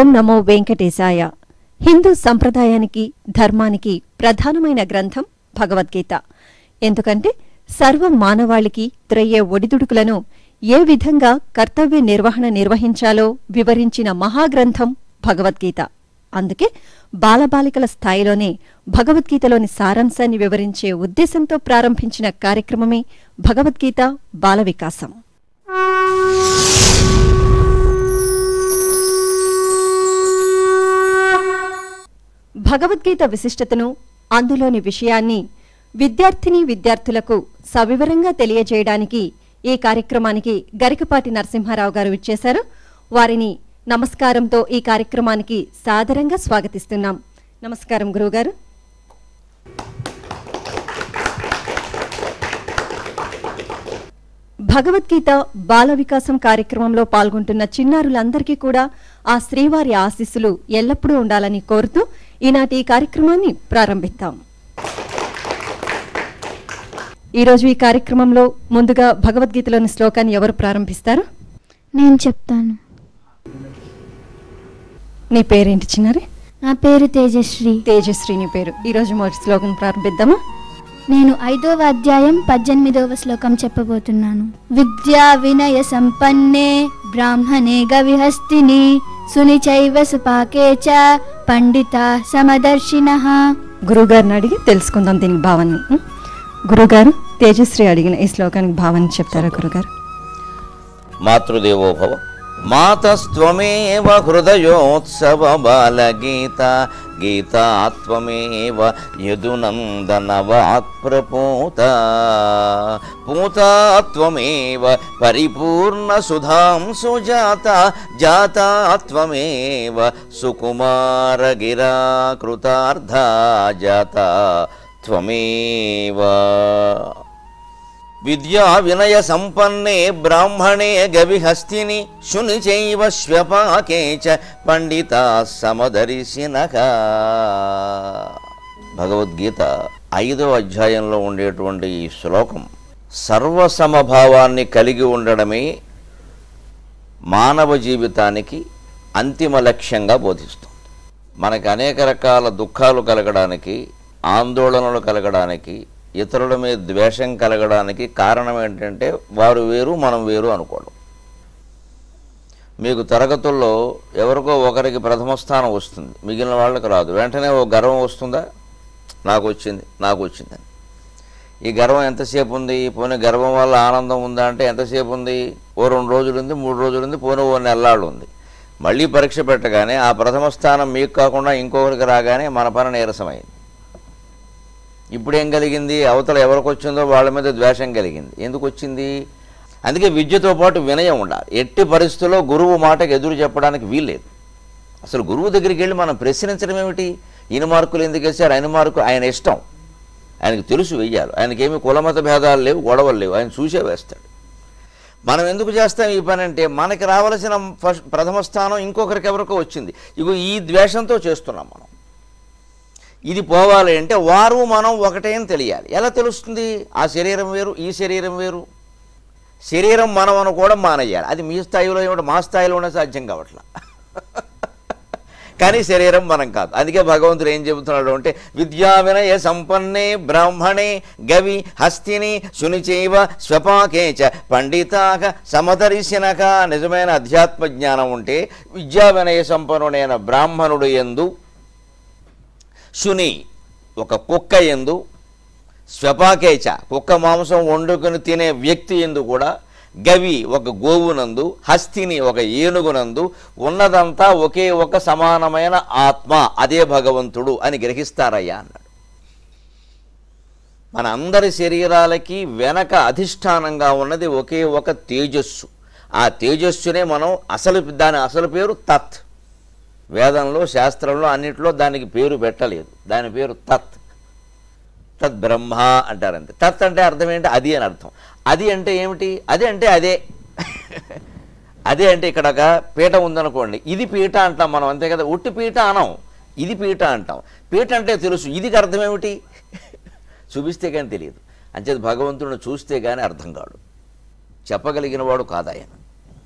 ఓం నమో వెంకటేశాయ హిందూ సంప్రదాయానికి ధర్మానికి ప్రధానమైన గ్రంథం భగవద్గీత ఎందుకంటే సర్వ మానవాళికి త్రయ్యే ఒడిదుడుకులను ఏ విధంగా కర్తవ్య నిర్వహణ నిర్వహించాలో వివరించిన మహాగ్రంథం భగవద్గీత అందుకే బాలబాలికల స్థాయిలోనే భగవద్గీతలోని సారాంశాన్ని వివరించే ఉద్దేశంతో ప్రారంభించిన కార్యక్రమమే భగవద్గీత బాల వికాసం భగవద్గీత విశిష్టతను అందులోని విషయాన్ని విద్యార్థిని విద్యార్థులకు సవివరంగా తెలియజేయడానికి ఈ కార్యక్రమానికి గరికపాటి నరసింహారావు గారు ఇచ్చేశారు వారిని నమస్కారంతో ఈ కార్యక్రమానికి సాదరంగా స్వాగతిస్తున్నాం నమస్కారం గురువుగారు భగవద్గీత బాల వికాసం కార్యక్రమంలో పాల్గొంటున్న చిన్నారులందరికీ కూడా ఆ శ్రీవారి ఆశీస్సులు ఎల్లప్పుడూ ఉండాలని కోరుతూ ఈనాటి ఈ కార్యక్రమాన్ని ప్రారంభిద్దాం ఈరోజు ఈ కార్యక్రమంలో ముందుగా భగవద్గీతలోని శ్లోకాన్ని ఎవరు ప్రారంభిస్తారు నేను చెప్తాను నీ పేరేంటి చిన్నారి నా పేరు తేజశ్రీ తేజశ్రీ నీ పేరు ఈరోజు మొదటి శ్లోకం ప్రారంభిద్దామా నేను ఐదవ అధ్యాయం పద్దెనిమిదవ శ్లోకం చెప్పబోతున్నాను విద్యా వినయ సంపన్నే బ్రాహ్మణే గవిహస్తిని సునిచైవ సుపాకే చ పండిత సమదర్శిన గురువుగారిని అడిగి తెలుసుకుందాం దీని భావాన్ని ఉం? గురువుగారు తేజశ్రీ అడిగిన ఈ శ్లోకానికి భావాన్ని చెప్తారా గురుగారు మాతృదేవో భవ మాతస్త్వమేవ హృదయోత్సవ బాలగీత గీతాత్వమేవ యదునందనవాత్ ప్రపూత పూతాత్వమేవ పరిపూర్ణ సుధాం సుజాత జాతాత్వమేవ సుకుమార గిరా కృతార్థ జాత త్వమేవ విద్యా వినయ సంపన్నే బ్రాహ్మణే గవిహస్తిని శుని చైవ శ్వపాకే చ పండిత సమదర్శిన భగవద్గీత ఐదవ అధ్యాయంలో ఉండేటువంటి ఈ శ్లోకం సర్వసమభావాన్ని కలిగి ఉండడమే మానవ జీవితానికి అంతిమ లక్ష్యంగా బోధిస్తుంది మనకి అనేక రకాల దుఃఖాలు కలగడానికి ఆందోళనలు కలగడానికి ఇతరుల మీద ద్వేషం కలగడానికి కారణం ఏంటంటే వారు వేరు మనం వేరు అనుకోవడం మీకు తరగతుల్లో ఎవరికో ఒకరికి ప్రథమ స్థానం వస్తుంది మిగిలిన వాళ్ళకి రాదు వెంటనే ఓ గర్వం వస్తుందా నాకు వచ్చింది నాకు వచ్చిందని ఈ గర్వం ఎంతసేపు ఉంది పోనీ గర్వం వల్ల ఆనందం ఉందా అంటే ఎంతసేపు ఉంది ఓ రెండు రోజులు ఉంది మూడు రోజులు ఉంది పోనీ ఓ నెల్లాళ్ళు ఉంది మళ్ళీ పరీక్ష పెట్టగానే ఆ ప్రథమ స్థానం మీకు కాకుండా ఇంకొకరికి రాగానే మన పని నీరసమైంది ఇప్పుడు ఏం కలిగింది అవతల ఎవరికి వచ్చిందో వాళ్ళ మీద ద్వేషం కలిగింది ఎందుకు వచ్చింది అందుకే విద్యతో పాటు వినయం ఉండాలి ఎట్టి పరిస్థితుల్లో గురువు మాటకు ఎదురు చెప్పడానికి వీల్లేదు అసలు గురువు దగ్గరికి వెళ్ళి మనం ప్రశ్నించడం ఏమిటి ఈయన మార్కులు ఎందుకు వేశారు ఆయన మార్కు ఆయన ఇష్టం ఆయనకు తెలుసు వెయ్యాలి ఆయనకేమి కులమత భేదాలు లేవు గొడవలు లేవు ఆయన చూసే వేస్తాడు మనం ఎందుకు చేస్తాం ఈ పని అంటే మనకి రావలసిన ఫస్ట్ ప్రథమ స్థానం ఇంకొకరికి ఎవరికో వచ్చింది ఇగో ఈ ద్వేషంతో చేస్తున్నాం మనం ఇది పోవాలి అంటే వారు మనం ఒకటే అని తెలియాలి ఎలా తెలుస్తుంది ఆ శరీరం వేరు ఈ శరీరం వేరు శరీరం మనం అనుకోవడం మానేయాలి అది మీ స్థాయిలో ఏమిటి మా స్థాయిలో ఉన్న సాధ్యం కావట్లా కానీ శరీరం మనం కాదు అందుకే భగవంతుడు ఏం చెబుతున్నాడు అంటే విద్యా వినయ సంపన్నే బ్రాహ్మణే గవి హస్తిని శునిచైవ స్వపాకే చ పండితాక సమదర్శనక నిజమైన అధ్యాత్మ జ్ఞానం ఉంటే విద్యా వినయ సంపన్నుడైన బ్రాహ్మణుడు ఎందు శుని ఒక కుక్క ఎందు స్వపాకేచ కుక్క మాంసం వండుకొని తినే వ్యక్తి ఎందు కూడా గవి ఒక గోవునందు హస్తిని ఒక ఏనుగునందు ఉన్నదంతా ఒకే ఒక సమానమైన ఆత్మ అదే భగవంతుడు అని గ్రహిస్తారయ్యా అన్నాడు మన అందరి శరీరాలకి వెనక అధిష్టానంగా ఉన్నది ఒకే ఒక తేజస్సు ఆ తేజస్సునే మనం అసలు దాని అసలు పేరు తత్ వేదంలో శాస్త్రంలో అన్నిట్లో దానికి పేరు పెట్టలేదు దాని పేరు తత్ తత్ బ్రహ్మ అంటారు అంతే తత్ అంటే అర్థం ఏంటి అది అని అర్థం అది అంటే ఏమిటి అది అంటే అదే అదే అంటే ఇక్కడ ఒక పీట ఉందనుకోండి ఇది పీట అంటాం మనం అంతే కదా ఉట్టి పీట అనం ఇది పీట అంటాం పీట అంటే తెలుసు ఇదికి అర్థం ఏమిటి చూపిస్తే కానీ తెలియదు అంచేది భగవంతుడిని చూస్తే కానీ అర్థం కాడు చెప్పగలిగిన వాడు కాదాయన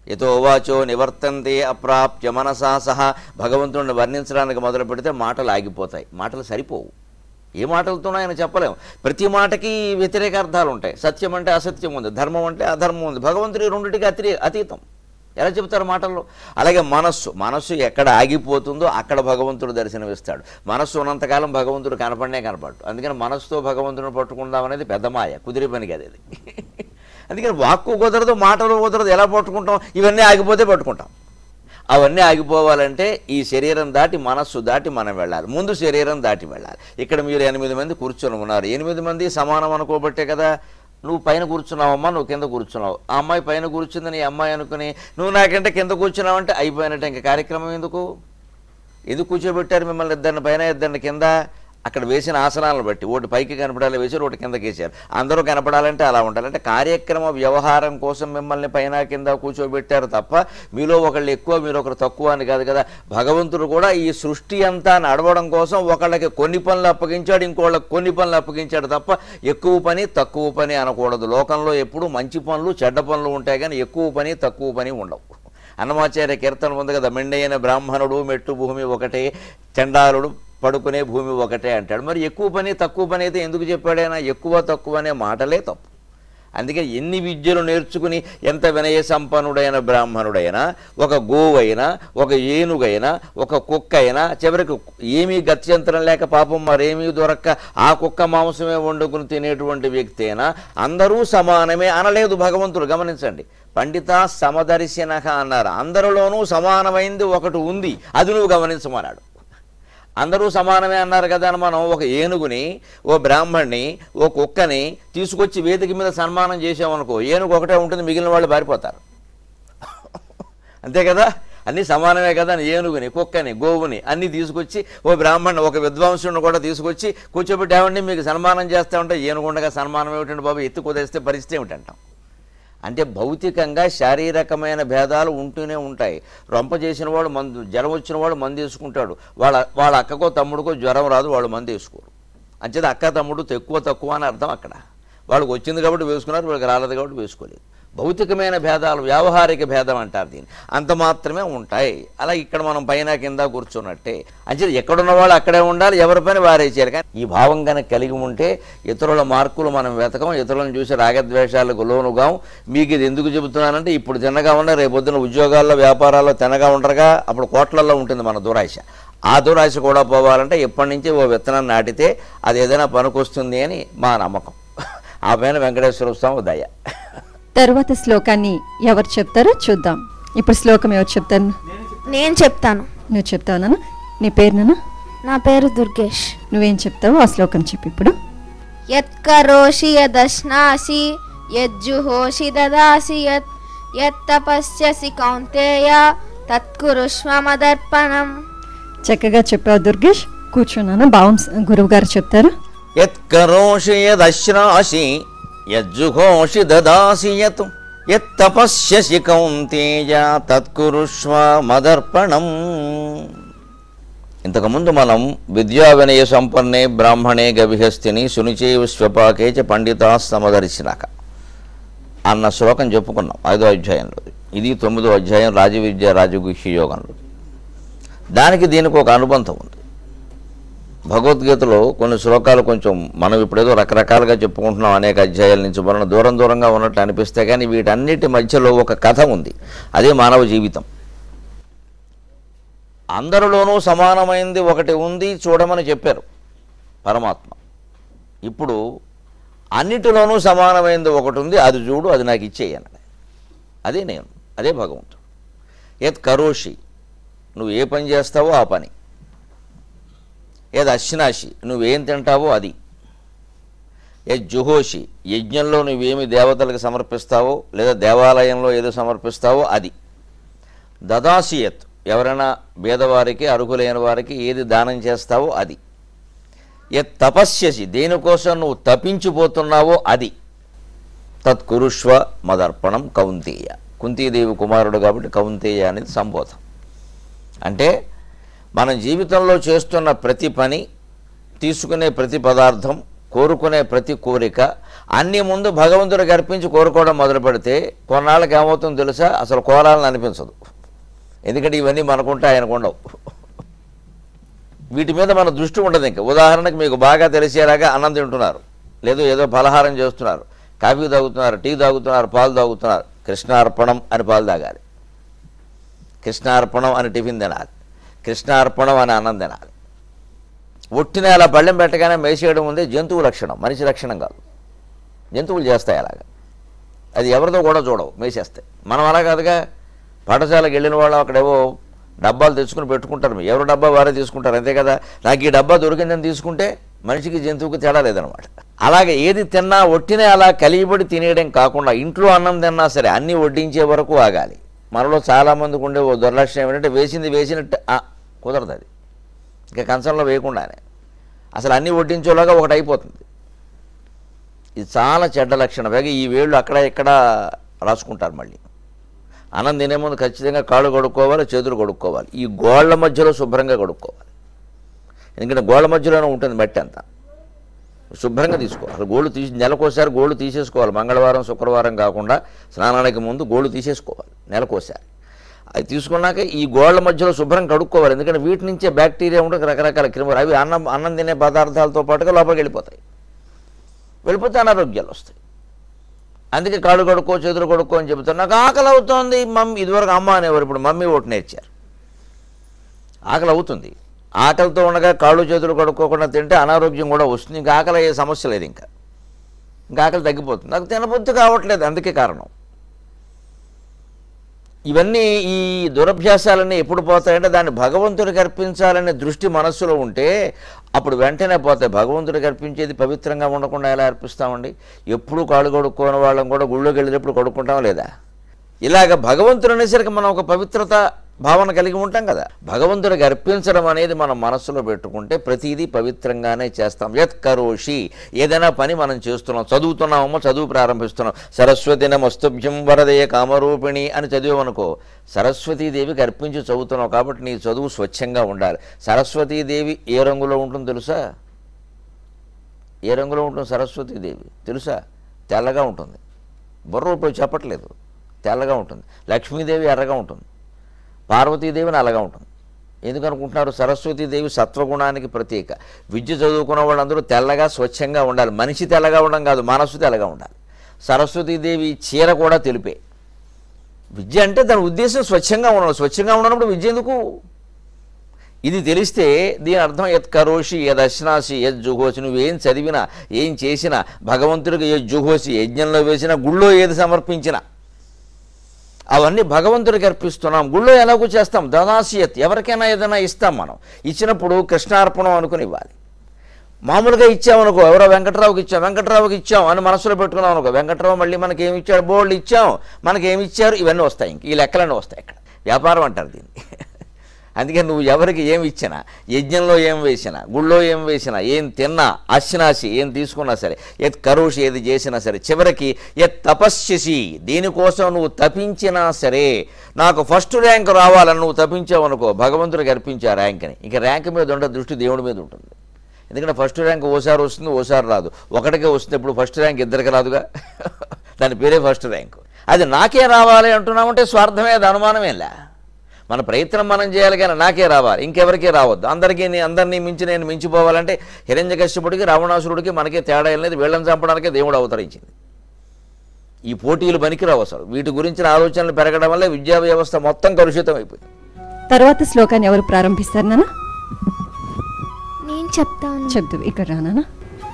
ఎతో వాచో నివర్తంతే అప్రాప్య మనసా సహా భగవంతుడిని వర్ణించడానికి మొదలు పెడితే మాటలు ఆగిపోతాయి మాటలు సరిపోవు ఏ మాటలతోనో ఆయన చెప్పలేము ప్రతి మాటకి వ్యతిరేక అర్థాలు ఉంటాయి సత్యం అంటే అసత్యం ఉంది ధర్మం అంటే అధర్మం ఉంది భగవంతుడి రెండింటికి అతి అతీతం ఎలా చెప్తారు మాటల్లో అలాగే మనస్సు మనస్సు ఎక్కడ ఆగిపోతుందో అక్కడ భగవంతుడు దర్శనమిస్తాడు మనస్సు ఉన్నంతకాలం భగవంతుడు కనపడనే కనపడు అందుకని మనస్సుతో భగవంతుడిని పట్టుకుందాం అనేది పెద్ద మాయ కుదిరే పని కదా ఇది అందుకని వాక్కు కుదరదు మాటలు కుదరదు ఎలా పట్టుకుంటాం ఇవన్నీ ఆగిపోతే పట్టుకుంటాం అవన్నీ ఆగిపోవాలంటే ఈ శరీరం దాటి మనస్సు దాటి మనం వెళ్ళాలి ముందు శరీరం దాటి వెళ్ళాలి ఇక్కడ మీరు ఎనిమిది మంది కూర్చొని ఉన్నారు ఎనిమిది మంది సమానం అనుకోబట్టే కదా నువ్వు పైన కూర్చున్నావమ్మా నువ్వు కింద కూర్చున్నావు ఆ అమ్మాయి పైన కూర్చుందని ఈ అమ్మాయి అనుకుని నువ్వు నాకంటే కింద కూర్చున్నావంటే అయిపోయినట్టే ఇంకా కార్యక్రమం ఎందుకు ఎందుకు కూర్చోబెట్టారు మిమ్మల్ని ఇద్దరిని పైన ఇద్దరిని కింద అక్కడ వేసిన ఆసనాలను బట్టి ఒకటి పైకి కనపడాలి వేసారు ఒకటి కిందకి వేసారు అందరూ కనపడాలంటే అలా ఉండాలి అంటే కార్యక్రమ వ్యవహారం కోసం మిమ్మల్ని పైన కింద కూర్చోబెట్టారు తప్ప మీలో ఒకళ్ళు ఎక్కువ మీరు ఒకరు తక్కువ అని కాదు కదా భగవంతుడు కూడా ఈ సృష్టి అంతా నడవడం కోసం ఒకళ్ళకి కొన్ని పనులు అప్పగించాడు ఇంకోళ్ళకి కొన్ని పనులు అప్పగించాడు తప్ప ఎక్కువ పని తక్కువ పని అనకూడదు లోకంలో ఎప్పుడు మంచి పనులు చెడ్డ పనులు ఉంటాయి కానీ ఎక్కువ పని తక్కువ పని ఉండవు అన్నమాచార్య కీర్తన ఉంది కదా మెండైన బ్రాహ్మణుడు మెట్టు భూమి ఒకటే చండాలుడు పడుకునే భూమి ఒకటే అంటాడు మరి ఎక్కువ పని తక్కువ పని అయితే ఎందుకు చెప్పాడైనా ఎక్కువ తక్కువ అనే మాటలే తప్పు అందుకే ఎన్ని విద్యలు నేర్చుకుని ఎంత వినయ సంపన్నుడైన బ్రాహ్మణుడైనా ఒక గోవైనా ఒక ఏనుగైనా ఒక కుక్క అయినా చివరికి ఏమీ గత్యంతరం లేక పాపం మరేమీ దొరక్క ఆ కుక్క మాంసమే వండుకుని తినేటువంటి వ్యక్తి అయినా అందరూ సమానమే అనలేదు భగవంతుడు గమనించండి పండిత సమదర్శనక అన్నారు అందరిలోనూ సమానమైంది ఒకటి ఉంది అది నువ్వు గమనించమన్నాడు అందరూ సమానమే అన్నారు కదా అని మనం ఒక ఏనుగుని ఓ బ్రాహ్మణ్ణి ఓ కుక్కని తీసుకొచ్చి వేదిక మీద సన్మానం చేసామనుకో ఏనుగు ఒకటే ఉంటుంది మిగిలిన వాళ్ళు పారిపోతారు అంతే కదా అన్నీ సమానమే కదా అని ఏనుగుని కుక్కని గోవుని అన్నీ తీసుకొచ్చి ఓ బ్రాహ్మణ్ ఒక విద్వాంసుని కూడా తీసుకొచ్చి కూర్చోబెట్టి ఏమండి మీకు సన్మానం చేస్తా ఉంటే ఏనుగుండగా సన్మానం ఏమిటండి బాబు ఎత్తి కుదిరిస్తే పరిస్థితి ఏమిటంటాం అంటే భౌతికంగా శారీరకమైన భేదాలు ఉంటూనే ఉంటాయి రొంప చేసిన వాడు మందు జ్వరం వచ్చిన వాడు మందు వేసుకుంటాడు వాళ్ళ వాళ్ళ అక్కకో తమ్ముడికో జ్వరం రాదు వాళ్ళు మందు వేసుకోరు అంచేది అక్క తమ్ముడు తక్కువ తక్కువ అని అర్థం అక్కడ వాళ్ళకి వచ్చింది కాబట్టి వేసుకున్నారు వాళ్ళకి రాలేదు కాబట్టి వేసుకోలేదు భౌతికమైన భేదాలు వ్యావహారిక భేదం అంటారు దీన్ని అంత మాత్రమే ఉంటాయి అలా ఇక్కడ మనం పైన కింద కూర్చున్నట్టే అంచేది ఎక్కడున్న వాళ్ళు అక్కడే ఉండాలి ఎవరి పని వారే చేయాలి కానీ ఈ భావం కనుక కలిగి ఉంటే ఇతరుల మార్కులు మనం వెతకం ఇతరులను చూసి రాగద్వేషాలకు లోనుగాం మీకు ఇది ఎందుకు చెబుతున్నానంటే ఇప్పుడు తిన్నగా ఉన్న రేపొద్దున ఉద్యోగాల్లో వ్యాపారాల్లో తినగా ఉండరుగా అప్పుడు కోట్లల్లో ఉంటుంది మన దురాశ ఆ దురాశ కూడా పోవాలంటే ఇప్పటి నుంచి ఓ విత్తనం నాటితే అది ఏదైనా పనికొస్తుంది అని మా నమ్మకం ఆ పైన వెంకటేశ్వర స్వామి దయ తరువాత శ్లోకాన్ని ఎవరు చెప్తారో చూద్దాం ఇప్పుడు శ్లోకం ఎవరు చెప్తారు నేను చెప్తాను నువ్వు చెప్తావు నాన్న నీ పేరు నాన్న నా పేరు దుర్గేష్ నువ్వేం చెప్తావు ఆ శ్లోకం చెప్పు ఇప్పుడు యత్కరోషి యదశ్నాసి యజ్జుహోషి దదాసి యత్ యత్తపస్యసి కౌంతేయ తత్కురుష్వ మదర్పణం చక్కగా చెప్పావు దుర్గేష్ కూర్చున్నాను భావం గురువు గారు చెప్తారు యత్కరోషి యదశ్రాసి యజ్జుఘోషి దదాసి యత్ యత్తపస్యసి కౌంతేయ తత్కురుష్వ మదర్పణం ఇంతకుముందు మనం విద్యా వినయ సంపన్నే బ్రాహ్మణే గవిహస్తిని సునిచే స్వపాకే చ పండితా సమదర్శినాక అన్న శ్లోకం చెప్పుకున్నాం ఐదో అధ్యాయంలో ఇది తొమ్మిదో అధ్యాయం రాజవిద్య రాజగుహ్య యోగంలో దానికి దీనికి ఒక అనుబంధం ఉంది భగవద్గీతలో కొన్ని శ్లోకాలు కొంచెం మనం ఇప్పుడేదో రకరకాలుగా చెప్పుకుంటున్నాం అనేక అధ్యాయాల నుంచి మనం దూరం దూరంగా ఉన్నట్టు అనిపిస్తే కానీ వీటన్నిటి మధ్యలో ఒక కథ ఉంది అదే మానవ జీవితం అందరిలోనూ సమానమైంది ఒకటి ఉంది చూడమని చెప్పారు పరమాత్మ ఇప్పుడు అన్నిటిలోనూ సమానమైంది ఒకటి ఉంది అది చూడు అది నాకు ఇచ్చేయనని అదే నేను అదే భగవంతుడు ఏత్ కరోషి నువ్వు ఏ పని చేస్తావో ఆ పని ఏది అశ్నాషి నువ్వేం తింటావో అది ఏ జుహోషి యజ్ఞంలో నువ్వేమి దేవతలకు సమర్పిస్తావో లేదా దేవాలయంలో ఏదో సమర్పిస్తావో అది దదాసియత్ ఎవరైనా బీదవారికి అర్హులైన వారికి ఏది దానం చేస్తావో అది ఏ తపస్యసి దేనికోసం నువ్వు తపించిపోతున్నావో అది తత్కురుష్వ మదర్పణం కౌంతేయ కుంతీదేవి కుమారుడు కాబట్టి కౌంతేయ అనేది సంబోధం అంటే మన జీవితంలో చేస్తున్న ప్రతి పని తీసుకునే ప్రతి పదార్థం కోరుకునే ప్రతి కోరిక అన్ని ముందు భగవంతుడికి అర్పించి కోరుకోవడం మొదలు పెడితే కొన్నాళ్ళకి ఏమవుతుందో తెలుసా అసలు కోరాలని అనిపించదు ఎందుకంటే ఇవన్నీ మనకుంటే ఆయనకు ఉండవు వీటి మీద మన దృష్టి ఉండదు ఇంకా ఉదాహరణకు మీకు బాగా తెలిసేలాగా అన్నం తింటున్నారు లేదు ఏదో పలహారం చేస్తున్నారు కాఫీ తాగుతున్నారు టీ తాగుతున్నారు పాలు తాగుతున్నారు కృష్ణార్పణం అని పాలు తాగాలి కృష్ణార్పణం అని టిఫిన్ తినాలి కృష్ణార్పణం అని అన్నం తినాలి ఒట్టిన అలా పళ్ళెం పెట్టగానే మేసేయడం ఉంది జంతువు లక్షణం మనిషి లక్షణం కాదు జంతువులు చేస్తాయి అలాగా అది ఎవరితో కూడా చూడవు మేసేస్తాయి మనం అలా కాదుగా పాఠశాలకు వెళ్ళిన వాళ్ళు అక్కడేవో డబ్బాలు తెచ్చుకుని పెట్టుకుంటారు ఎవరు డబ్బా వారే తీసుకుంటారు అంతే కదా నాకు ఈ డబ్బా దొరికిందని తీసుకుంటే మనిషికి జంతువుకి తేడా లేదనమాట అలాగే ఏది తిన్నా ఒట్టినే అలా కలియబడి తినేయడం కాకుండా ఇంట్లో అన్నం తిన్నా సరే అన్నీ వడ్డించే వరకు ఆగాలి మనలో చాలామందికి ఉండే ఓ దుర్లక్షణం ఏంటంటే వేసింది వేసినట్టు ఆ, కుదరదు అది ఇంకా కంచంలో వేయకుండానే అసలు అన్నీ వడ్డించేలాగా ఒకటి అయిపోతుంది ఇది చాలా చెడ్డ లక్షణం పైగా ఈ వేళ్ళు అక్కడ ఇక్కడ రాసుకుంటారు మళ్ళీ అన్నం తినే ముందు ఖచ్చితంగా కాళ్ళు కడుక్కోవాలి చేతులు కడుక్కోవాలి ఈ గోళ్ల మధ్యలో శుభ్రంగా కడుక్కోవాలి ఎందుకంటే గోళ్ల మధ్యలోనే ఉంటుంది మట్టి అంతా శుభ్రంగా తీసుకోవాలి గోళ్ళు తీసి నెలకోసారి గోళ్ళు తీసేసుకోవాలి మంగళవారం శుక్రవారం కాకుండా స్నానానికి ముందు గోళ్ళు తీసేసుకోవాలి నెలకోసారి అది తీసుకున్నాక ఈ గోళ్ల మధ్యలో శుభ్రం కడుక్కోవాలి ఎందుకంటే వీటి నుంచే బ్యాక్టీరియా ఉంటే రకరకాల క్రిములు అవి అన్నం అన్నం తినే పదార్థాలతో పాటుగా లోపలికి వెళ్ళిపోతాయి వెళ్ళిపోతే అనారోగ్యాలు వస్తాయి అందుకే కాళ్ళు కడుక్కో చేతులు కడుక్కో అని చెబుతారు నాకు ఆకలి అవుతోంది మమ్మీ ఇదివరకు అమ్మ అనేవారు ఇప్పుడు మమ్మీ ఒకటి నేర్చారు ఆకలి అవుతుంది ఆకలితో ఉండగా కాళ్ళు చేతులు కడుక్కోకుండా తింటే అనారోగ్యం కూడా వస్తుంది ఇంకా ఆకలి అయ్యే సమస్య లేదు ఇంకా ఇంకా ఆకలి తగ్గిపోతుంది నాకు తినబుద్ధి కావట్లేదు అందుకే కారణం ఇవన్నీ ఈ దురభ్యాసాలన్నీ ఎప్పుడు పోతాయంటే దాన్ని భగవంతుడికి అర్పించాలనే దృష్టి మనస్సులో ఉంటే అప్పుడు వెంటనే పోతాయి భగవంతుడికి అర్పించేది పవిత్రంగా ఉండకుండా ఎలా అర్పిస్తామండి ఎప్పుడు కాళ్ళు కడుక్కోని వాళ్ళం కూడా గుళ్ళోకి వెళ్ళినప్పుడు కడుక్కుంటాం లేదా ఇలాగ భగవంతుడు అనేసరికి మనం ఒక పవిత్రత భావన కలిగి ఉంటాం కదా భగవంతుడికి అర్పించడం అనేది మనం మనస్సులో పెట్టుకుంటే ప్రతిదీ పవిత్రంగానే చేస్తాం యత్ కరోషి ఏదైనా పని మనం చేస్తున్నాం చదువుతున్నామో చదువు ప్రారంభిస్తున్నాం సరస్వతి నమస్తుభ్యం వరదయ కామరూపిణి అని చదివామనుకో సరస్వతీదేవికి అర్పించి చదువుతున్నావు కాబట్టి నీ చదువు స్వచ్ఛంగా ఉండాలి సరస్వతీదేవి ఏ రంగులో ఉంటుందో తెలుసా ఏ రంగులో ఉంటుంది సరస్వతీదేవి తెలుసా తెల్లగా ఉంటుంది బుర్ర ఇప్పుడు చెప్పట్లేదు తెల్లగా ఉంటుంది లక్ష్మీదేవి ఎర్రగా ఉంటుంది పార్వతీదేవి నల్లగా ఉంటుంది ఎందుకు అనుకుంటున్నారు సరస్వతీదేవి సత్వగుణానికి ప్రతీక విద్య చదువుకున్న వాళ్ళందరూ తెల్లగా స్వచ్ఛంగా ఉండాలి మనిషి తెల్లగా ఉండడం కాదు మనస్సు తెల్లగా ఉండాలి సరస్వతీదేవి చీర కూడా తెలిపే విద్య అంటే దాని ఉద్దేశం స్వచ్ఛంగా ఉండడం స్వచ్ఛంగా ఉండనప్పుడు విద్య ఎందుకు ఇది తెలిస్తే దీని అర్థం యత్ కరోషి యద్ అశ్నాసి యద్ జుహోసి నువ్వేం చదివినా ఏం చేసినా భగవంతుడికి యద్ జుహోసి యజ్ఞంలో వేసినా గుళ్ళో ఏది సమర్పించినా అవన్నీ భగవంతుడికి అర్పిస్తున్నాం గుళ్ళో ఎలాగో చేస్తాం దదాసియత్ ఎవరికైనా ఏదైనా ఇస్తాం మనం ఇచ్చినప్పుడు కృష్ణార్పణం అనుకుని ఇవ్వాలి మామూలుగా ఇచ్చామనుకో ఎవరో వెంకట్రావుకి ఇచ్చాం వెంకట్రావుకి ఇచ్చాం అని మనసులో పెట్టుకున్నాం అనుకో వెంకట్రావు మళ్ళీ మనకి ఏమి ఇచ్చాడు బోల్డ్ ఇచ్చాం మనకి ఏమి ఇచ్చారు ఇవన్నీ వస్తాయి ఇంక ఈ లెక్కలన్నీ వస్తాయి ఇక్కడ వ్యాపారం అంటారు దీన్ని అందుకే నువ్వు ఎవరికి ఏమి ఇచ్చినా యజ్ఞంలో ఏం వేసినా గుళ్ళో ఏం వేసినా ఏం తిన్నా అశ్నాసి ఏం తీసుకున్నా సరే ఎత్ కరోషి ఏది చేసినా సరే చివరికి ఎత్ తపస్యసి దీనికోసం నువ్వు తపించినా సరే నాకు ఫస్ట్ ర్యాంక్ రావాలని నువ్వు తపించావు అనుకో భగవంతుడికి అర్పించే ఆ ర్యాంక్ని ఇక ర్యాంక్ మీద ఉండే దృష్టి దేవుడి మీద ఉంటుంది ఎందుకంటే ఫస్ట్ ర్యాంక్ ఓసారి వస్తుంది ఓసారి రాదు ఒకటికే వస్తుంది ఇప్పుడు ఫస్ట్ ర్యాంక్ ఇద్దరికి రాదుగా దాని పేరే ఫస్ట్ ర్యాంక్ అది నాకే రావాలి అంటున్నామంటే స్వార్థమే అది అనుమానమేలా మన ప్రయత్నం మనం చేయాలి కానీ నాకే రావాలి ఇంకెవరికీ రావద్దు అందరికీ నీ- అందరినీ మించి నేను మించిపోవాలంటే హిరణ్య కశ్యపుడికి రావణాసురుడికి మనకే తేడా ఏం లేదు వీళ్ళని చంపడానికే దేవుడు అవతరించింది ఈ పోటీలు పనికిరావు అసలు వీటి గురించిన ఆలోచనలు పెరగడం వల్ల విద్యా వ్యవస్థ మొత్తం కలుషితం అయిపోయింది తర్వాత శ్లోకాన్ని ఎవరు ప్రారంభిస్తారు నాన్న నేను చెప్తాను చెప్దు ఇక్కడ రానా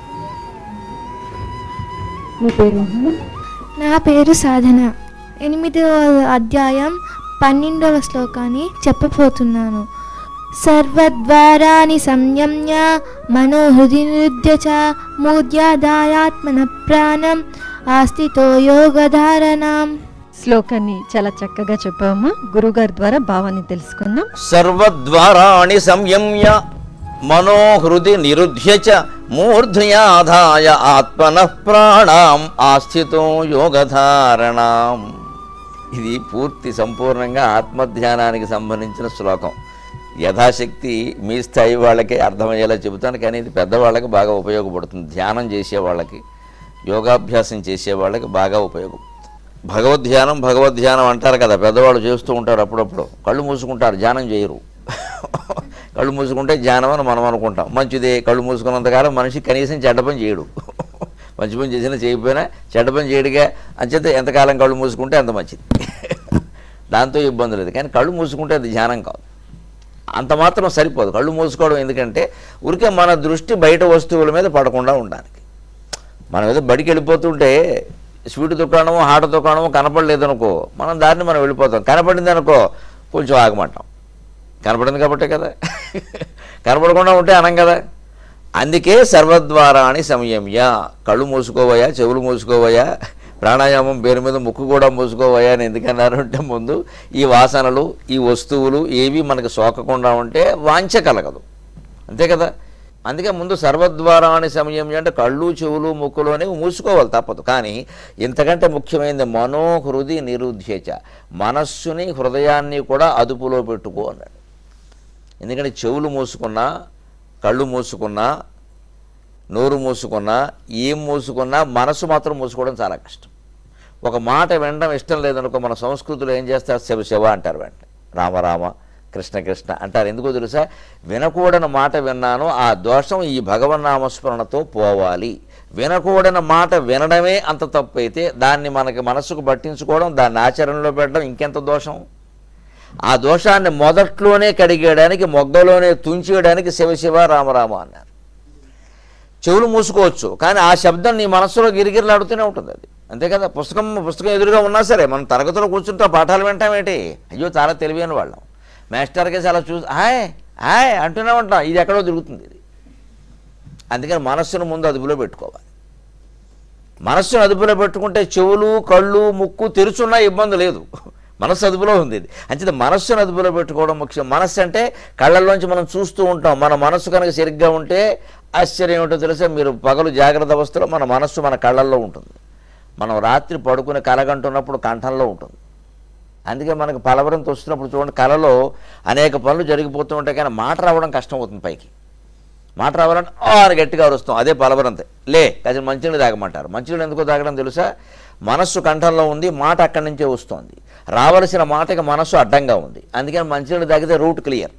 నీ పేరు నాన్న? నా పేరు సాధన ఎనిమిదవ అధ్యాయం పన్నెండవ శ్లోకాన్ని చెప్పబోతున్నాను సర్వద్వారాని సంయమ్య మనోహృది నిరుద్య చ మూర్యాదాయాత్మన ప్రాణం ఆస్థితో యోగధారణం శ్లోకాన్ని చాలా చక్కగా చెప్పామమ్మా గురుగారి ద్వారా భావాన్ని తెలుసుకుందాం సర్వద్వారాణి సంయమ్య మనోహృది నిరుధ్య చ మూర్ధ్యాధాయ ఆత్మన ప్రాణాం ఆస్థితో యోగధారణాం ఇది పూర్తి సంపూర్ణంగా ఆత్మధ్యానానికి సంబంధించిన శ్లోకం యథాశక్తి మీ స్థాయి వాళ్ళకే అర్థమయ్యేలా చెబుతాను కానీ ఇది పెద్దవాళ్ళకి బాగా ఉపయోగపడుతుంది ధ్యానం చేసే వాళ్ళకి యోగాభ్యాసం చేసే వాళ్ళకి బాగా ఉపయోగం భగవద్ధ్యానం భగవద్ధ్యానం అంటారు కదా పెద్దవాళ్ళు చేస్తూ ఉంటారు అప్పుడప్పుడు కళ్ళు మూసుకుంటారు ధ్యానం చేయరు కళ్ళు మూసుకుంటే ధ్యానం అని మనం అనుకుంటాం మంచిదే కళ్ళు మూసుకున్నంతకాలం మనిషి కనీసం చెడ్డ పని చేయడు మంచి పని చేసినా చేయకపోయినా చెడ్డ పని చేయడుగా అంచేత ఎంతకాలం కళ్ళు మూసుకుంటే అంత మంచిది దాంతో ఇబ్బంది లేదు కానీ కళ్ళు మూసుకుంటే అది ధ్యానం కాదు అంత మాత్రం సరిపోదు కళ్ళు మూసుకోవడం ఎందుకంటే ఊరికే మన దృష్టి బయట వస్తువుల మీద పడకుండా ఉండడానికి మనం ఏదో బడికి వెళ్ళిపోతుంటే స్వీట్ దుకాణము హాట దుకాణము కనపడలేదనుకో మనం దారిని మనం వెళ్ళిపోతాం కనపడింది అనుకో కొంచెం ఆగమంటాం కనపడింది కాబట్టే కదా కనపడకుండా ఉంటే అనం కదా అందుకే సర్వద్వారాని సంయమ్య కళ్ళు మూసుకోవయా చెవులు మూసుకోవయా ప్రాణాయామం పేరు మీద ముక్కు కూడా మూసుకోవయా అని ఎందుకన్నారు అంటే ముందు ఈ వాసనలు ఈ వస్తువులు ఏవి మనకు సోకకుండా ఉంటే వాంఛ కలగదు అంతే కదా అందుకే ముందు సర్వద్వారాని సమయం అంటే కళ్ళు చెవులు ముక్కులు అనేవి మూసుకోవాలి తప్పదు కానీ ఇంతకంటే ముఖ్యమైనది మనోహృది నిరుధ్యచ మనస్సుని హృదయాన్ని కూడా అదుపులో పెట్టుకో అన్నాడు ఎందుకంటే చెవులు మూసుకున్నా కళ్ళు మూసుకున్నా నోరు మూసుకున్నా ఏం మూసుకున్నా మనసు మాత్రం మూసుకోవడం చాలా కష్టం ఒక మాట వినడం ఇష్టం లేదనుకో మన సంస్కృతిలో ఏం చేస్తారు శివ శివ అంటారు వెంట రామ రామ కృష్ణ కృష్ణ అంటారు ఎందుకో తెలుసా వినకూడని మాట విన్నాను ఆ దోషం ఈ భగవన్నామస్మరణతో పోవాలి వినకూడని మాట వినడమే అంత తప్పు అయితే దాన్ని మనకి మనసుకు పట్టించుకోవడం దాన్ని ఆచరణలో పెట్టడం ఇంకెంత దోషం ఆ దోషాన్ని మొదట్లోనే కడిగేయడానికి మొగ్గలోనే తుంచేయడానికి శివ శివ రామరామ అన్నారు చెవులు మూసుకోవచ్చు కానీ ఆ శబ్దం నీ మనస్సులో గిరిగిరిలాడుతూనే ఉంటుంది అది అంతే కదా పుస్తకం పుస్తకం ఎదురుగా ఉన్నా సరే మనం తరగతిలో కూర్చుంటే ఆ పాఠాలు వింటామేంటి అయ్యో చాలా తెలివైన వాళ్ళం మాస్టర్కి చాలా చూసి హాయ్ హాయ్ అంటూనే ఉంటాం ఇది ఎక్కడో తిరుగుతుంది ఇది అందుకని మనస్సును ముందు అదుపులో పెట్టుకోవాలి మనస్సును అదుపులో పెట్టుకుంటే చెవులు కళ్ళు ముక్కు తెరుచున్నా ఇబ్బంది లేదు మనస్సు అదుపులో ఉంది ఇది అంచేత మనస్సును అదుపులో పెట్టుకోవడం ముఖ్యం మనస్సు అంటే కళ్ళల్లోంచి మనం చూస్తూ ఉంటాం మన మనస్సు కనుక సరిగ్గా ఉంటే ఆశ్చర్యం ఏమిటో తెలుసా మీరు పగలు జాగ్రత్త అవస్థలో మన మనస్సు మన కళ్ళల్లో ఉంటుంది మనం రాత్రి పడుకుని కలగంటున్నప్పుడు కంఠంలో ఉంటుంది అందుకే మనకు పలవరంతో వస్తున్నప్పుడు చూడండి కళలో అనేక పనులు జరిగిపోతూ ఉంటాయి కానీ మాట రావడం కష్టం అవుతుంది పైకి మాట రావాలంటే "ఆ" అని గట్టిగా అరుస్తాం అదే పలవరంతే లే కాసిన మంచినీళ్ళు తాగమంటారు మంచినీళ్ళు ఎందుకో తాగడం తెలుసా మనస్సు కంఠంలో ఉంది మాట అక్కడి నుంచే వస్తుంది రావలసిన మాటకి మనస్సు అడ్డంగా ఉంది అందుకని మంచినీళ్ళు తాగితే రూట్ క్లియర్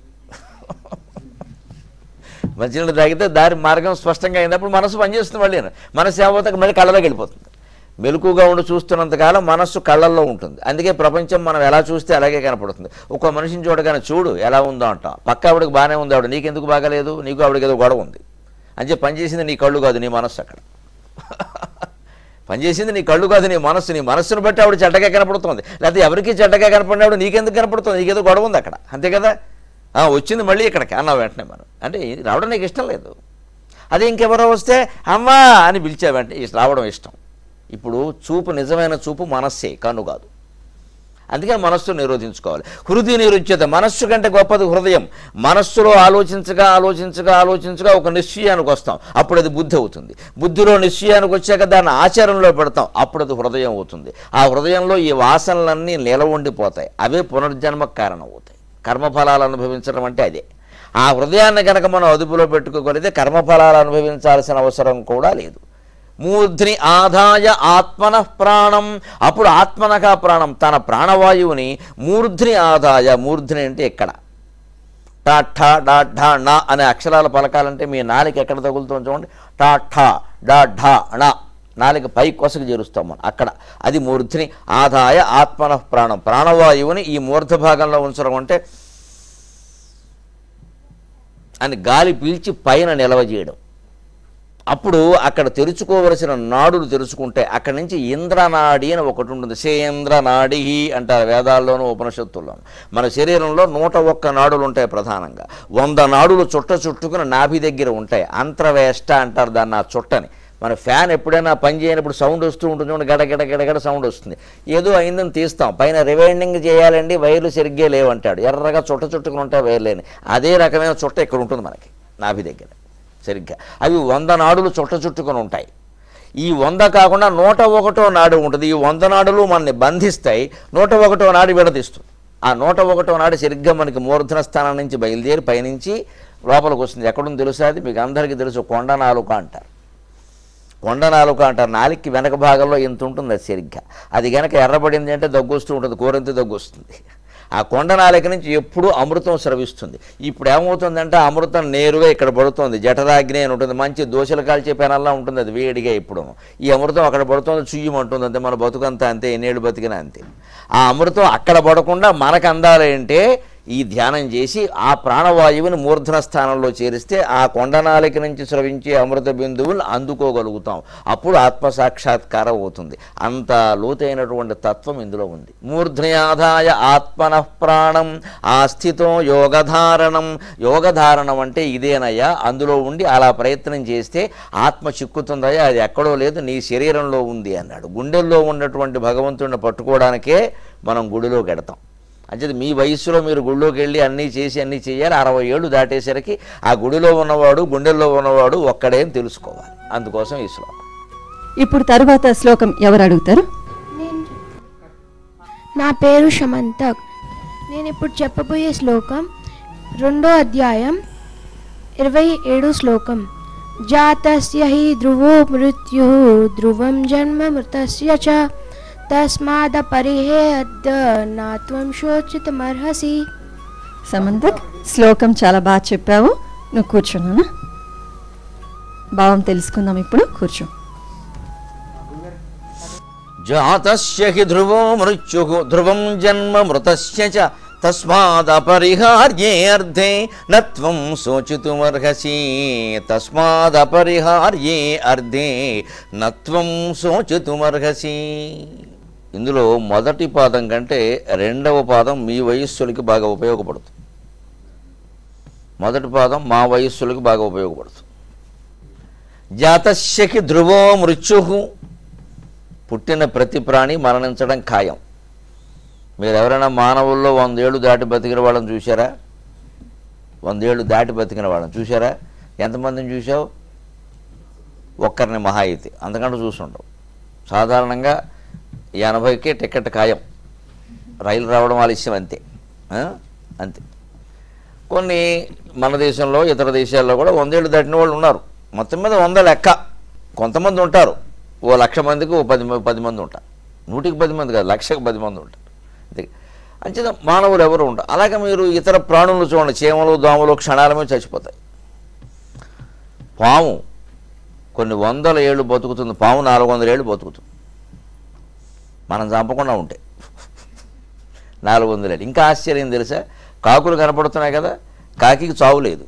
మంచినీళ్ళు తాగితే దారి మార్గం స్పష్టంగా అయినప్పుడు మనసు పనిచేస్తుంది మళ్ళీ మనసు ఏమవుతుంది మళ్ళీ కళ్ళలోకి వెళ్ళిపోతుంది మెలకుగా ఉండి చూస్తున్నంతకాలం మనస్సు కళ్ళల్లో ఉంటుంది అందుకే ప్రపంచం మనం ఎలా చూస్తే అలాగే కనపడుతుంది ఒక్కో మనిషిని చూడగానే చూడు ఎలా ఉందో అంటాం పక్క ఆవిడకి బాగానే ఉంది ఆవిడ నీకెందుకు బాగాలేదు నీకు ఆవిడకి ఏదో గొడవ ఉంది అని చెప్పి పనిచేసింది నీ కళ్ళు కాదు నీ మనస్సు అక్కడ పనిచేసింది నీ కళ్ళు కాదు నీ మనస్సు నీ మనస్సును బట్టి ఆవిడ చెడ్డగా కనపడుతుంది లేకపోతే ఎవరికి చెడ్డగా కనపడినప్పుడు నీకెందుకు కనపడుతుంది నీకేదో గొడవ ఉంది అక్కడ అంతే కదా ఆ, వచ్చింది మళ్ళీ ఇక్కడికి అన్నావు వెంటనే మనం అంటే ఇది రావడం నీకు ఇష్టం లేదు అదే ఇంకెవరో వస్తే అమ్మా అని పిలిచా వెంటనే ఇష్ట- రావడం ఇష్టం ఇప్పుడు చూపు నిజమైన చూపు మనస్సే కన్ను కాదు అందుకే మనస్సు నిరోధించుకోవాలి హృదయ నిరుచ్యత మనస్సు కంటే గొప్పది హృదయం మనస్సులో ఆలోచించగా ఆలోచించగా ఆలోచించగా ఒక నిశ్చయానికి వస్తాం అప్పుడు అది బుద్ధి అవుతుంది బుద్ధిలో నిశ్చయానికి వచ్చాక దాన్ని ఆచరణలో పెడతాం అప్పుడు అది హృదయం అవుతుంది ఆ హృదయంలో ఈ వాసనలన్నీ నిలవ ఉండిపోతాయి అవే పునర్జన్మకు కారణం అవుతాయి కర్మఫలాలు అనుభవించడం అంటే అదే ఆ హృదయాన్ని కనుక మనం అదుపులో పెట్టుకోగలిగితే కర్మఫలాలు అనుభవించాల్సిన అవసరం కూడా లేదు మూర్ధ్ని ఆదాయ ఆత్మన ప్రాణం అప్పుడు ఆత్మనగా ప్రాణం తన ప్రాణవాయువుని మూర్ధ్ని ఆదాయ మూర్ధ్ని అంటే ఎక్కడ టా ఠా డా ఢా నా అనే అక్షరాలు పలకాలంటే మీ నాలిక ఎక్కడ తగులుతుందో చూడండి టా ఠా డా ఢా నా నాలిక పై కొసకు చేరుస్తాం మనం అక్కడ అది మూర్ధ్ని ఆదాయ ఆత్మన ప్రాణం ప్రాణవాయువుని ఈ మూర్ధ భాగంలో ఉంచడం అంటే అని గాలి పీల్చి పైన నిలవజేయడం అప్పుడు అక్కడ తెరుచుకోవలసిన నాడులు తెరుచుకుంటే అక్కడి నుంచి ఇంద్రనాడి అని ఒకటి ఉంటుంది సేంద్రనాడి అంటారు వేదాల్లోనూ ఉపనిషత్తుల్లోనూ మన శరీరంలో నూట ఒక్క నాడులు ఉంటాయి ప్రధానంగా వంద నాడులు చుట్ట చుట్టుకుని నాభి దగ్గర ఉంటాయి అంతర్వేష్ట అంటారు దాన్ని ఆ చుట్టని మన ఫ్యాన్ ఎప్పుడైనా పని చేయనప్పుడు సౌండ్ వస్తూ ఉంటుంది చూడండి గడ గడ గడ గడ సౌండ్ వస్తుంది ఏదో అయిందని తీస్తాం పైన రివైండింగ్ చేయాలండి వైర్లు సరిగ్గా లేవంటాడు ఎర్రగా చుట్ట చుట్టుకుని ఉంటాయి వైర్లేని అదే రకమైన చుట్ట ఇక్కడ ఉంటుంది మనకి నాభి దగ్గర సరిగ్గా అవి వంద నాడులు చుట్ట చుట్టుకొని ఉంటాయి ఈ వంద కాకుండా నూట ఒకటో నాడు ఉంటుంది ఈ వంద నాడులు మనల్ని బంధిస్తాయి నూట ఒకటో నాడు విడదీస్తుంది ఆ నూట ఒకటో నాడు సరిగ్గా మనకి మూర్ధన స్థానం నుంచి బయలుదేరి పయనించి లోపలికి వస్తుంది ఎక్కడుంది తెలుసా అది మీకు అందరికీ తెలుసు కొండ నాలుక అంటారు కొండ నాలుక అంటారు నాలుగుకి వెనక భాగంలో ఇంత ఉంటుంది అది సరిగ్గా అది కనుక ఎర్రబడింది అంటే దగ్గు వస్తూ ఉంటుంది కూరంత దగ్గు వస్తుంది ఆ కొండ నాలుక నుంచి ఎప్పుడూ అమృతం స్రవిస్తుంది ఇప్పుడు ఏమవుతుందంటే ఆ అమృతం నేరుగా ఇక్కడ పడుతుంది జఠరాగ్ని అని ఉంటుంది మంచి దోశలు కాల్చే పెనల్లా ఉంటుంది అది వేడిగా ఇప్పుడు ఈ అమృతం అక్కడ పడుతుంది చుయ్యమంటుంది అంతే మన బతుకంతా అంతే ఎన్నేళ్ళు బతికినా అంతే ఆ అమృతం అక్కడ పడకుండా మనకు అందాలి అంటే ఈ ధ్యానం చేసి ఆ ప్రాణవాయువుని మూర్ధన స్థానంలో చేరిస్తే ఆ కొండనాలిక నుంచి స్రవించే అమృత బిందువులు అందుకోగలుగుతాం అప్పుడు ఆత్మ సాక్షాత్కారం అవుతుంది అంత లోతైనటువంటి తత్వం ఇందులో ఉంది మూర్ధన్యాధాయ ఆత్మన ప్రాణం ఆ స్థితం యోగధారణం యోగధారణం అంటే ఇదేనయ్యా అందులో ఉండి అలా ప్రయత్నం చేస్తే ఆత్మ చిక్కుతుందయ్యా అది ఎక్కడో లేదు నీ శరీరంలో ఉంది అన్నాడు గుండెల్లో ఉన్నటువంటి భగవంతుడిని పట్టుకోవడానికే మనం గుడిలో గెడతాం అంచేది మీ వయస్సులో మీరు గుడిలోకి వెళ్ళి అన్నీ చేసి అన్నీ చేయాలి అరవై ఏళ్ళు దాటేసరికి ఆ గుడిలో ఉన్నవాడు గుండెల్లో ఉన్నవాడు ఒక్కడే అని తెలుసుకోవాలి అందుకోసం ఈ శ్లోకం ఇప్పుడు తరువాత శ్లోకం ఎవరు అడుగుతారు నా పేరు శమంతక్ నేను ఇప్పుడు చెప్పబోయే శ్లోకం రెండో అధ్యాయం ఇరవై ఏడు శ్లోకం జాతస్య హి ధ్రువో మృత్యు ధ్రువం జన్మ మృతస్య చ తస్మాదపరిహే అద్ద నాత్వం శోచితమర్హసి సమంతక్ శ్లోకం చాలా బాగా చెప్పావు నువ్వు కూర్చున్నానా భావం తెలుసుకుందాం ఇప్పుడు కూర్చో జాతస్య హి ధ్రువో మృత్యు ధ్రువం జన్మ మృతస్య చ తస్మాదపరిహార్యే అర్థే నత్వం శోచితుమర్హసి తస్మాదపరిహార్యే అర్థే నత్వం శోచితుమర్హసి ఇందులో మొదటి పాదం కంటే రెండవ పాదం మీ వయస్సులకి బాగా ఉపయోగపడుతుంది మొదటి పాదం మా వయస్సులకి బాగా ఉపయోగపడుతుంది జాతస్యకి ధ్రువో మృత్యు పుట్టిన ప్రతి ప్రాణి మరణించడం ఖాయం మీరు ఎవరైనా మానవుల్లో వందేళ్ళు దాటి బతికిన వాళ్ళని చూసారా వందేళ్ళు దాటి బతికిన వాళ్ళని చూసారా ఎంతమందిని చూసావు ఒక్కరిని మహా అయితే అంతకంటే చూసుండవు సాధారణంగా ఎనభైకే టికెట్ ఖాయం రైలు రావడం ఆలస్యం అంతే ఆ? అంతే కొన్ని మన దేశంలో ఇతర దేశాల్లో కూడా వందేళ్ళు దాటిన వాళ్ళు ఉన్నారు మొత్తం మీద వంద లెక్క కొంతమంది ఉంటారు ఓ లక్ష మందికి ఓ పది మ- పది మంది ఉంటారు నూటికి పది మంది కాదు లక్షకు పది మంది ఉంటారు అంతే అంచేత మానవులు ఎవరు ఉంటారు అలాగే మీరు ఇతర ప్రాణులు చూడండి చీమలు దోమలు క్షణాల మీద చచ్చిపోతాయి పాము కొన్ని వందల ఏళ్ళు బతుకుతుంది పాము నాలుగు వందల ఏళ్ళు బతుకుతుంది మనం చంపకుండా ఉంటే నాలుగు వందల ఏళ్ళు ఇంకా ఆశ్చర్యం తెలుసా కాకులు కనపడుతున్నాయి కదా కాకికి చావు లేదు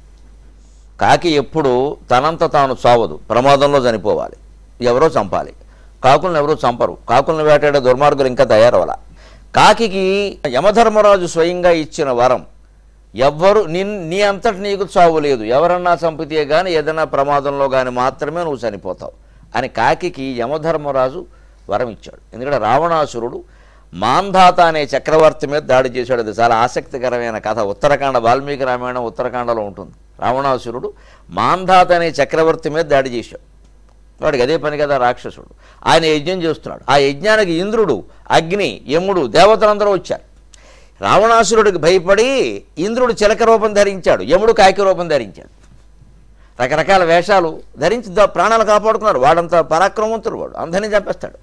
కాకి ఎప్పుడు తనంత తాను చావదు ప్రమాదంలో చనిపోవాలి ఎవరో చంపాలి కాకులను ఎవరో చంపరు కాకులను వేటాడే దుర్మార్గులు ఇంకా తయారవ్వాల కాకికి యమధర్మరాజు స్వయంగా ఇచ్చిన వరం ఎవ్వరు నిన్ నీ అంతటి నీకు చావు లేదు ఎవరన్నా చంపితే కానీ ఏదైనా ప్రమాదంలో కానీ మాత్రమే నువ్వు చనిపోతావు అని కాకికి యమధర్మరాజు వరం ఇచ్చాడు ఎందుకంటే రావణాసురుడు మాంధాత అనే చక్రవర్తి మీద దాడి చేశాడు అది చాలా ఆసక్తికరమైన కథ ఉత్తరాఖండ వాల్మీకి రామాయణం ఉత్తరాఖండలో ఉంటుంది రావణాసురుడు మాంధాత అనే చక్రవర్తి మీద దాడి చేశాడు వాడికి అదే పని కదా రాక్షసుడు ఆయన యజ్ఞం చేస్తున్నాడు ఆ యజ్ఞానికి ఇంద్రుడు అగ్ని యముడు దేవతలందరూ వచ్చారు రావణాసురుడికి భయపడి ఇంద్రుడు చిలక రూపం ధరించాడు యముడు కాకి రూపం ధరించాడు రకరకాల వేషాలు ధరించి దా- ప్రాణాలు కాపాడుకున్నారు వాడంతా పరాక్రమవంతుడు వాడు అందరినీ చంపేస్తాడు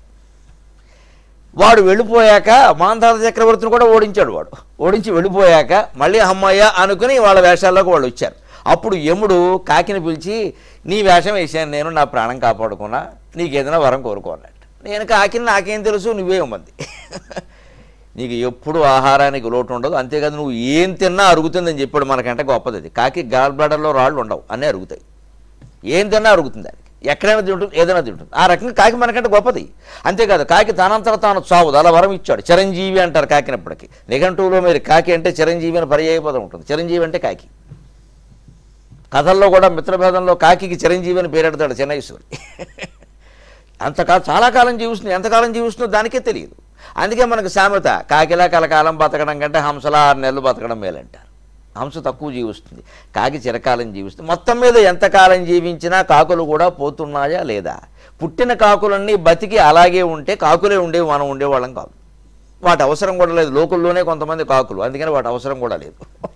వాడు వెళ్ళిపోయాక మాంధాత చక్రవర్తిని కూడా ఓడించాడు వాడు ఓడించి వెళ్ళిపోయాక మళ్ళీ అమ్మయ్య అనుకుని వాళ్ళ వేషాల్లోకి వాళ్ళు వచ్చారు అప్పుడు యముడు కాకిని పిలిచి నీ వేషం వేసాను నేను నా ప్రాణం కాపాడుకున్నా నీకు ఏదైనా వరం కోరుకో అన్నట్టు నేను కాకిని నాకేం తెలుసు నువ్వే ఇవ్వమంది నీకు ఎప్పుడు ఆహారానికి లోటు ఉండదు అంతేకాదు నువ్వు ఏం తిన్నా అరుగుతుందని చెప్పాడు మనకంటే గొప్పది అది కాకి గాల్ బ్లాడర్లో రాళ్ళు ఉండవు అన్నీ అరుగుతాయి ఏం తిన్నా అరుగుతుంది దానికి ఎక్కడైనా తింటుంది ఏదైనా తింటుంది ఆ రకంగా కాకి మనకంటే గొప్పది అంతేకాదు కాకి తనంతట తాను చావదు అలా వరం ఇచ్చాడు చిరంజీవి అంటారు కాకినప్పటికీ నిఘంటువులో మీరు కాకి అంటే చిరంజీవి అని పర్యాయపదం ఉంటుంది చిరంజీవి అంటే కాకి కథల్లో కూడా మిత్రభేదంలో కాకికి చిరంజీవి అని పేరెడతాడు చెన్నైశ్వరి అంతకా చాలా కాలం జీవిస్తుంది ఎంతకాలం జీవిస్తుందో దానికే తెలియదు అందుకే మనకు సామెత కాకిలా కలకాలం బతకడం కంటే హంసలా ఆరు నెలలు బతకడం మేలంటారు హంస తక్కువ జీవిస్తుంది కాకి చిరకాలం జీవిస్తుంది మొత్తం మీద ఎంతకాలం జీవించినా కాకులు కూడా పోతున్నాయా లేదా పుట్టిన కాకులన్నీ బతికి అలాగే ఉంటే కాకులే ఉండేవి మనం ఉండేవాళ్ళం కాదు వాటి అవసరం కూడా లేదు లోకుల్లోనే కొంతమంది కాకులు అందుకని వాటి అవసరం కూడా లేదు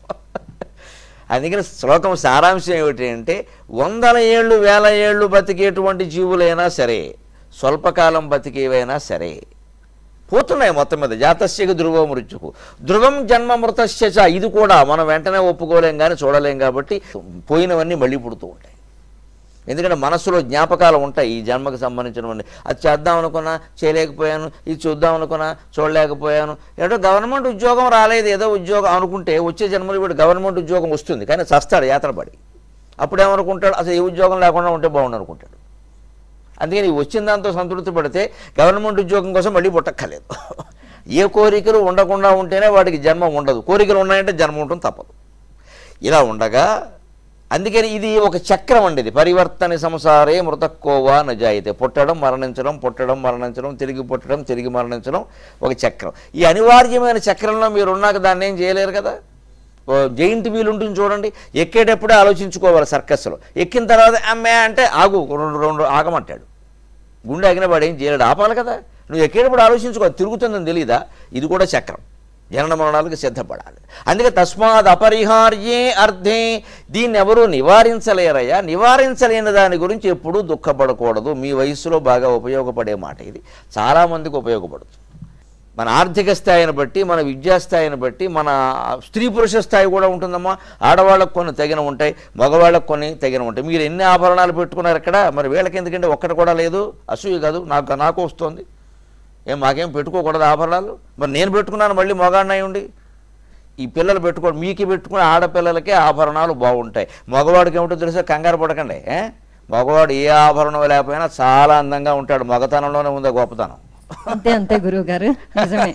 అందుకని శ్లోకం సారాంశం ఏమిటి అంటే వందల ఏళ్ళు వేల ఏళ్ళు బతికేటువంటి జీవులైనా సరే స్వల్పకాలం బతికేవైనా సరే పోతున్నాయి మొత్తం మీద జాతస్యకు ధ్రువ మృత్యుకు ధ్రువం జన్మ మృతస్య చ ఇది కూడా మనం వెంటనే ఒప్పుకోలేం కానీ చూడలేం కాబట్టి పోయినవన్నీ మళ్ళీ పుడుతూ ఉంటాయి ఎందుకంటే మనసులో జ్ఞాపకాలు ఉంటాయి ఈ జన్మకు సంబంధించినవన్నీ అది చేద్దాం అనుకున్నా చేయలేకపోయాను ఇది చూద్దాం అనుకున్నా చూడలేకపోయాను ఏదో గవర్నమెంట్ ఉద్యోగం రాలేదు ఏదో ఉద్యోగం అనుకుంటే వచ్చే జన్మలో వీడు గవర్నమెంట్ ఉద్యోగం వస్తుంది కానీ చస్తాడు యాత్రపడి అప్పుడేమనుకుంటాడు అసలు ఏ ఉద్యోగం లేకుండా ఉంటే బాగుండు అనుకుంటాడు అందుకని ఈ వచ్చిన దాంతో సంతృప్తి పడితే గవర్నమెంట్ ఉద్యోగం కోసం మళ్ళీ పుట్టక్కర్లేదు ఏ కోరికలు ఉండకుండా ఉంటేనే వాడికి జన్మ ఉండదు కోరికలు ఉన్నాయంటే జన్మ ఉంటుంది తప్పదు ఇలా ఉండగా అందుకని ఇది ఒక చక్రం అండి ఇది పరివర్తన సంసారే మృతక్కోవా నజాయితే పుట్టడం మరణించడం పుట్టడం మరణించడం తిరిగి పుట్టడం తిరిగి మరణించడం ఒక చక్రం ఈ అనివార్యమైన చక్రంలో మీరు ఉన్నాక దాన్ని ఏం చేయలేరు కదా ఓ జైంట్ వీల్ ఉంటుంది చూడండి ఎక్కేటప్పుడే ఆలోచించుకోవాలి సర్కస్లో ఎక్కిన తర్వాత అమ్మే అంటే ఆగు రెండు రెండు ఆగమంటాడు గుండె ఆగిన వాడు ఏం చేయలేడు ఆపాలి కదా నువ్వు ఎక్కేటప్పుడు ఆలోచించుకో తిరుగుతుందని తెలియదా ఇది కూడా చక్రం జనన మరణాలకు సిద్ధపడాలి అందుకే తస్మాత్ అపరిహార్యే అర్థే దీన్ని ఎవరూ నివారించలేరయ్యా నివారించలేని దాని గురించి ఎప్పుడూ దుఃఖపడకూడదు మీ వయసులో బాగా ఉపయోగపడే మాట ఇది చాలామందికి ఉపయోగపడుతుంది మన ఆర్థిక స్థాయిని బట్టి మన విద్యా స్థాయిని బట్టి మన స్త్రీ పురుష స్థాయి కూడా ఉంటుందమ్మా ఆడవాళ్ళకు కొన్ని తగిన ఉంటాయి మగవాళ్ళకు కొన్ని తగిన ఉంటాయి మీరు ఎన్ని ఆభరణాలు పెట్టుకున్నారు ఇక్కడ మరి వీళ్ళకి ఎందుకంటే ఒక్కటి కూడా లేదు అసూయ కాదు నాకు నాకు వస్తుంది ఏం మాకేం పెట్టుకోకూడదు ఆభరణాలు మరి నేను పెట్టుకున్నాను మళ్ళీ మగాడినై ఉండి ఈ పిల్లలు పెట్టుకోండి మీకు పెట్టుకునే ఆడపిల్లలకే ఆభరణాలు బాగుంటాయి మగవాడికి ఏమిటో తెలుసా కంగారు పడకండి ఏ? మగవాడు ఏ ఆభరణం లేకపోయినా చాలా అందంగా ఉంటాడు మగతనంలోనే ఉందా గొప్పతనం అంతే అంతే గురువు గారు నిజమే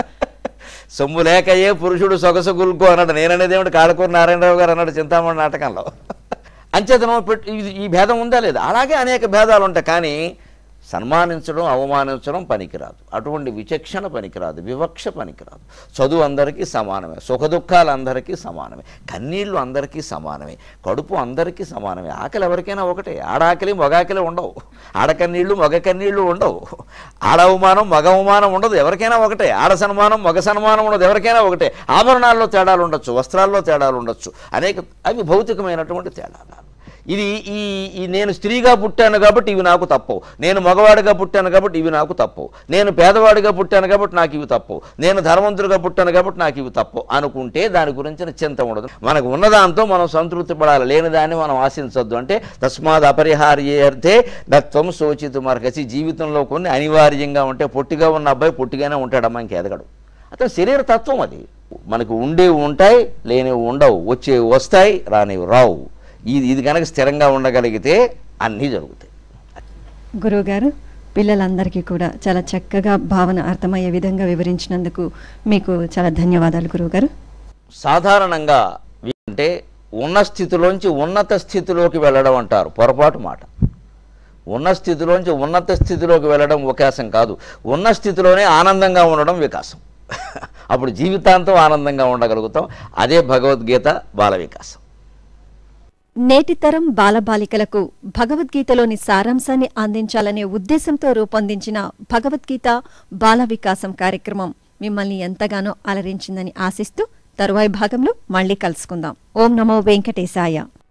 సొమ్ము లేకయే పురుషుడు సొగసు గుల్కు అన్నాడు నేననేది ఏమిటి కాళకూరు నారాయణరావు గారు అన్నాడు చింతామణి నాటకంలో అంచేతనం పెట్- ఇది- ఈ భేదం ఉందా లేదా అలాగే అనేక భేదాలు ఉంటాయి కానీ సన్మానించడం అవమానించడం పనికిరాదు అటువంటి విచక్షణ పనికిరాదు వివక్ష పనికిరాదు చదువు అందరికీ సమానమే సుఖదుఖాలు అందరికీ సమానమే కన్నీళ్లు అందరికీ సమానమే కడుపు అందరికీ సమానమే ఆకలి ఎవరికైనా ఒకటే ఆడాకలి మగాకలి ఉండవు ఆడకన్నీళ్లు మగ కన్నీళ్లు ఉండవు ఆడ అవమానం మగ అవమానం ఉండదు ఎవరికైనా ఒకటే ఆడ సన్మానం మగ సన్మానం ఉండదు ఎవరికైనా ఒకటే ఆభరణాల్లో తేడాలు ఉండొచ్చు వస్త్రాల్లో తేడాలు ఉండొచ్చు అనేక అవి భౌతికమైనటువంటి తేడాలు ఇది ఈ ఈ నేను స్త్రీగా పుట్టాను కాబట్టి ఇవి నాకు తప్పవు నేను మగవాడిగా పుట్టాను కాబట్టి ఇవి నాకు తప్పవు నేను పేదవాడిగా పుట్టాను కాబట్టి నాకు ఇవి తప్పవు నేను ధనవంతుడిగా పుట్టాను కాబట్టి నాకు ఇవి తప్పవు అనుకుంటే దాని గురించిన చింత ఉండదు మనకు ఉన్నదాంతో మనం సంతృప్తి పడాలి లేని దాన్ని మనం ఆశించొద్దు అంటే తస్మాత్ అపరిహార్యర్థే దత్వం శోచితు మరకసి జీవితంలో కొన్ని అనివార్యంగా ఉంటే పొట్టిగా ఉన్న అబ్బాయి పొట్టిగానే ఉంటాడమ్మా ఇంకెదగడు అతను శరీర తత్వం అది మనకు ఉండేవి ఉంటాయి లేనివి ఉండవు వచ్చేవి వస్తాయి రానివి రావు ఇది ఇది కనుక స్థిరంగా ఉండగలిగితే అన్నీ జరుగుతాయి గురువు గారు పిల్లలందరికీ కూడా చాలా చక్కగా భావన అర్థమయ్యే విధంగా వివరించినందుకు మీకు చాలా ధన్యవాదాలు గురువు గారు సాధారణంగా అంటే ఉన్న స్థితిలోంచి ఉన్నత స్థితిలోకి వెళ్ళడం అంటారు పొరపాటు మాట ఉన్న స్థితిలోంచి ఉన్నత స్థితిలోకి వెళ్ళడం వికాసం కాదు ఉన్న స్థితిలోనే ఆనందంగా ఉండడం వికాసం అప్పుడు జీవితాంతం ఆనందంగా ఉండగలుగుతాం అదే భగవద్గీత బాల వికాసం నేటి తరం బాలబాలికలకు భగవద్గీతలోని సారాంశాన్ని అందించాలనే ఉద్దేశంతో రూపొందించిన భగవద్గీత బాల వికాసం కార్యక్రమం మిమ్మల్ని ఎంతగానో అలరించిందని ఆశిస్తూ తరువాయి భాగంలో మళ్ళీ కలుసుకుందాం ఓం నమో వెంకటేశాయ